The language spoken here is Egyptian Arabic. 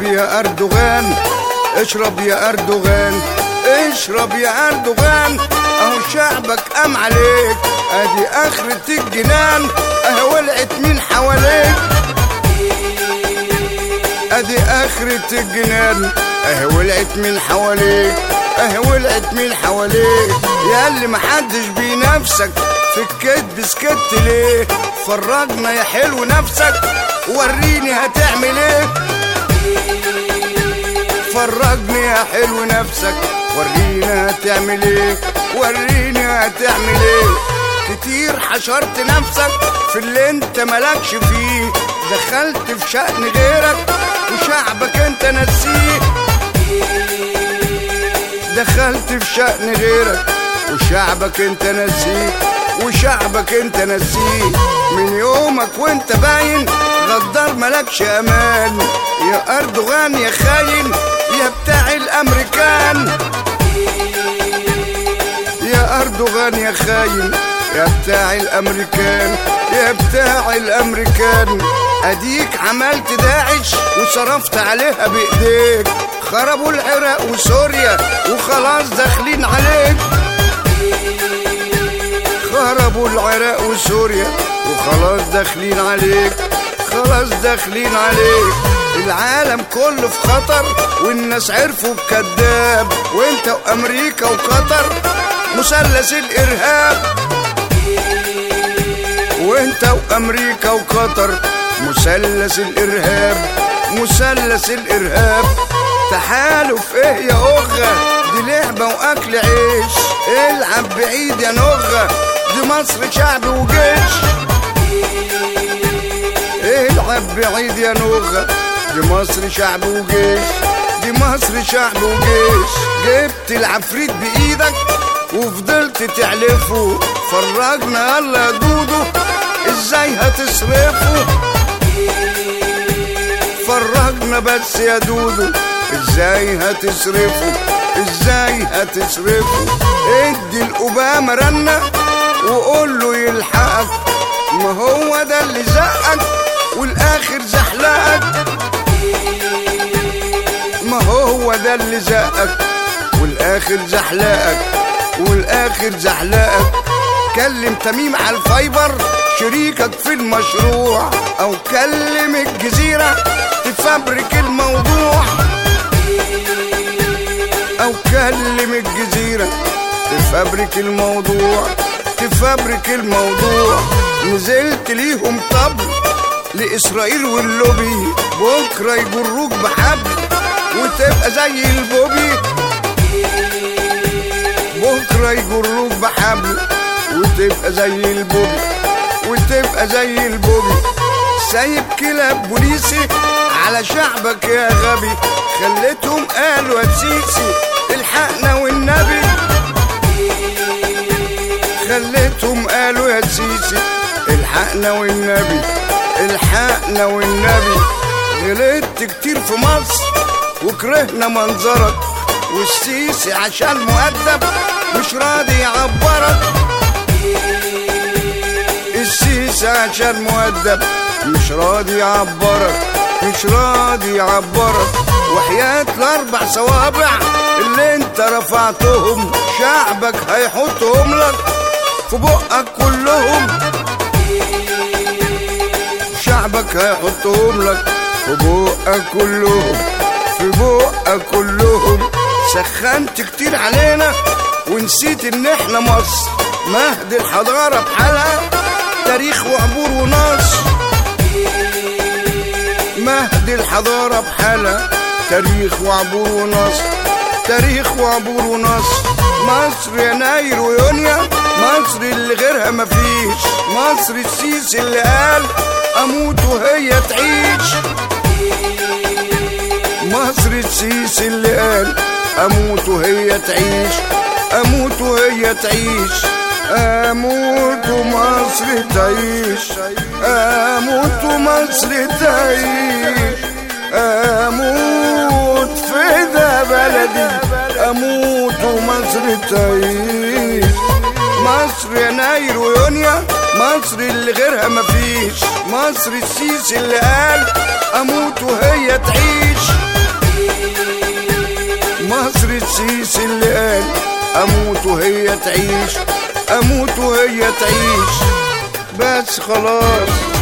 اشرب يا اردوغان اشرب يا اردوغان اشرب يا اردوغان اهو شعبك قام عليك ادي اخرة الجنان اهو ولعت من حواليك ادي اخرة الجنان اهو ولعت من حواليك اهو ولعت من حواليك يا اللي محدش بينافسك في الكدب سكت ليه فرجنا يا حلو نفسك وريني هتعمل ايه فرجني يا حلو نفسك وريني هتعمل ايه وريني هتعمل ايه كتير حشرت نفسك في اللي انت مالكش فيه دخلت في شأن غيرك وشعبك انت نسيه دخلت في شأن غيرك وشعبك انت نسيه وشعبك انت نسيه من يومك وانت باين غدار ملكش امان يا اردوغان يا خاين يا بتاع الامريكان يا اردوغان يا خاين يا بتاع الامريكان يا بتاع الامريكان اديك عملت داعش وصرفت عليها بايديك خربوا العراق وسوريا وخلاص داخلين عليك خربوا العراق وسوريا وخلاص داخلين عليك خلاص داخلين عليك العالم كله في خطر والناس عرفوا بكذاب وانت وامريكا وقطر مثلث الارهاب وانت وامريكا وقطر مثلث الارهاب مثلث الارهاب تحالف ايه يا اخه دي لعبه واكل عيش العب بعيد يا نغه دي مصر شعب وجيش العب بعيد يا نغه دي مصر شعب وجيش دي مصر شعب وجيش جبت العفريت بايدك وفضلت تعلفه فرجنا يلا يا دودو ازاي هتصرفه فرجنا بس يا دودو ازاي هتصرفه ازاي هتصرفه ادي الاوباما رنة وقول له يلحقك ما هو ده اللي زقك والاخر زحلقك ما هو ده اللي زقك والاخر زحلقك والاخر زحلقك كلم تميم على الفايبر شريكك في المشروع او كلم الجزيرة تفبرك الموضوع او كلم الجزيرة تفبرك الموضوع تفبرك الموضوع نزلت ليهم طبل لإسرائيل واللوبي بكرة يجروك بحبل وتبقى زي البوبي بكرة يجروك بحبل وتبقى زي البوبي وتبقى زي البوبي سايب كلاب بوليسي على شعبك يا غبي خليتهم قالوا يا سيسي الحقنا والنبي خليتهم قالوا يا سيسي الحقنا والنبي الحقنا والنبي غلطت كتير في مصر وكرهنا منظرك والسيسي عشان مؤدب مش راضي يعبرك السيسي عشان مؤدب مش راضي يعبرك مش راضي يعبرك وحياة الاربع صوابع اللي انت رفعتهم شعبك هيحطهم لك في بقك كلهم شعبك هيحطهم لك في بقك كلهم في بقك كلهم سخنت كتير علينا ونسيت ان احنا مصر مهد الحضارة بحالها تاريخ وعبور ونصر مهد الحضارة بحالها تاريخ وعبور ونصر تاريخ وعبور ونصر مصر يناير ويونيو مصر اللي غيرها مفيش مصر السيسي اللي قال اموت وهي تعيش مصر السيسي اللي قال اموت وهي تعيش اموت وهي تعيش اموت ومصر تعيش اموت ومصر تعيش اموت فدا بلدي اموت ومصر تعيش مصر يناير ويونيو مصر اللي غيرها مفيش مصر السيسي اللي قال اموت وهي تعيش السيس اللي قال اموت وهي تعيش اموت وهي تعيش بس خلاص